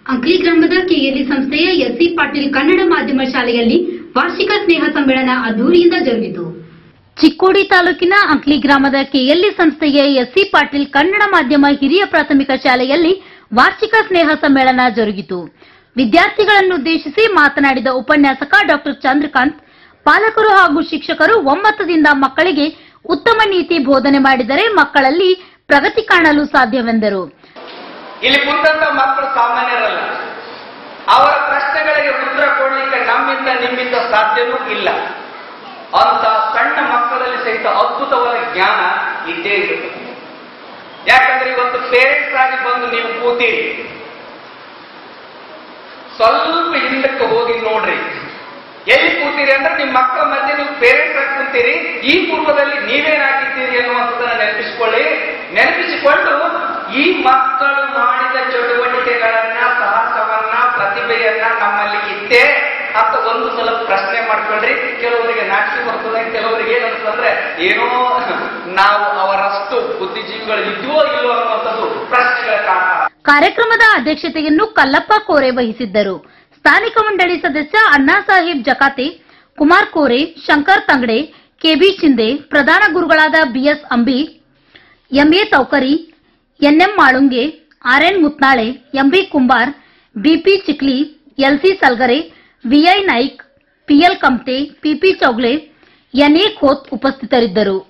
ಅಂಕ್ಲಿ ಗ್ರಾಮದ ಕೆಎಲ್ಇ ಸಂಸ್ಥೆಯ ಎಸ್ಸಿ ಪಾಟೀಲ್ ಕನ್ನಡ ಮಾಧ್ಯಮ ಶಾಲೆಯಲ್ಲಿ ವಾರ್ಷಿಕ ಸ್ನೇಹ ಸಮ್ಮೇಳನ ಅದ್ದೂರಿಯಿಂದ ಜರುಗಿತು ಚಿಕ್ಕೋಡಿ ತಾಲೂಕಿನ ಅಂಕ್ಲಿ ಗ್ರಾಮದ ಕೆಎಲ್ಇ ಸಂಸ್ಥೆಯ ಎಸ್ಸಿ ಪಾಟೀಲ್ ಕನ್ನಡ ಮಾಧ್ಯಮ ಹಿರಿಯ ಪ್ರಾಥಮಿಕ ಶಾಲೆಯಲ್ಲಿ ವಾರ್ಷಿಕ ಸ್ನೇಹ ಸಮ್ಮೇಳನ ಜರುಗಿತು ವಿದ್ಯಾರ್ಥಿಗಳನ್ನುದ್ದೇಶಿಸಿ ಮಾತನಾಡಿದ ಉಪನ್ಯಾಸಕ ಡಾಕ್ಟರ್ ಚಂದ್ರಕಾಂತ್ ಪಾಲಕರು ಹಾಗೂ ಶಿಕ್ಷಕರು ಒಮ್ಮತದಿಂದ ಮಕ್ಕಳಿಗೆ ಉತ್ತಮ ನೀತಿ ಬೋಧನೆ ಮಾಡಿದರೆ ಮಕ್ಕಳಲ್ಲಿ ಪ್ರಗತಿ ಕಾಣಲು ಸಾಧ್ಯವೆಂದರು ಇಲ್ಲಿ ಕುಂತಂತ ಮಕ್ಕಳು ಸಾಮಾನ್ಯರಲ್ಲ ಅವರ ಪ್ರಶ್ನೆಗಳಿಗೆ ಉತ್ತರ ಕೊಡಲಿಕ್ಕೆ ನಮ್ಮಿಂದ ನಿಮ್ಮಿಂದ ಸಾಧ್ಯವೂ ಇಲ್ಲ ಅಂತ ಸಣ್ಣ ಮಕ್ಕಳಲ್ಲಿ ಸಹಿತ ಅದ್ಭುತವಾದ ಜ್ಞಾನ ಇದ್ದೇ ಇರುತ್ತೆ ಯಾಕಂದ್ರೆ ಇವತ್ತು ಪೇರೆಂಟ್ಸ್ ಆಗಿ ಬಂದು ನೀವು ಕೂತೀರಿ ಸ್ವಲ್ಪ ಹಿಂದಕ್ಕೆ ಹೋಗಿ ನೋಡ್ರಿ ಎಲ್ಲಿ ಕೂತೀರಿ ಅಂದ್ರೆ ನಿಮ್ಮ ಮಕ್ಕಳ ಮಧ್ಯೆ ನೀವು ಪೇರೆಂಟ್ಸ್ ಆಗಿ ಕೂತೀರಿ ಈ ಪೂರ್ವದಲ್ಲಿ ನೀವೇನಾಗಿದ್ದೀರಿ ಅನ್ನುವಂಥದ್ದನ್ನ ನೆನಪಿಸಿಕೊಳ್ಳಿ ನೆನಪಿಸಿಕೊಂಡು ಈ ಮಕ್ಕಳು ಮಾಡಿದ ಚಟುವಟಿಕೆಗಳನ್ನ ಸಾಹಸವನ್ನ ಪ್ರತಿಭೆಯನ್ನ ನಮ್ಮಲ್ಲಿ ಇದ್ದೇ ಅಂತ ಒಂದು ಸಲ ಪ್ರಶ್ನೆ ಮಾಡ್ಕೊಳ್ರಿ ಕೆಲವರಿಗೆ ನಾಚಿಕೆ ಬರ್ತದೆ ಕೆಲವರಿಗೆ ಏನಂತಂದ್ರೆ ಏನೋ ನಾವು ಅವರಷ್ಟು ಬುದ್ಧಿಜೀವಿಗಳು ಇದ್ವೋ ಇಲ್ಲೋ ಅನ್ನುವಂಥದ್ದು ಪ್ರಶ್ನೆಗಳ ಕಾರಣ ಕಾರ್ಯಕ್ರಮದ ಅಧ್ಯಕ್ಷತೆಯನ್ನು ಕಲ್ಲಪ್ಪ ಕೋರೆ ವಹಿಸಿದ್ದರು ಸ್ಥಾನಿಕ ಮಂಡಳಿ ಸದಸ್ಯ ಅಣ್ಣಾ ಸಾಹೇಬ್ ಜಕಾತೆ ಕುಮಾರ್ ಕೋರೆ ಶಂಕರ್ ತಂಗಡೆ ಕೆಬಿ ಶಿಂದೆ ಪ್ರಧಾನ ಗುರುಗಳಾದ BS Ambi MA Taukari NM Malunge RN Mutnale MB Kumbar BP Chikli LC Salgare VI Naik PL Kamte PP Chougle NA Khot ಉಪಸ್ಥಿತರಿದ್ದರು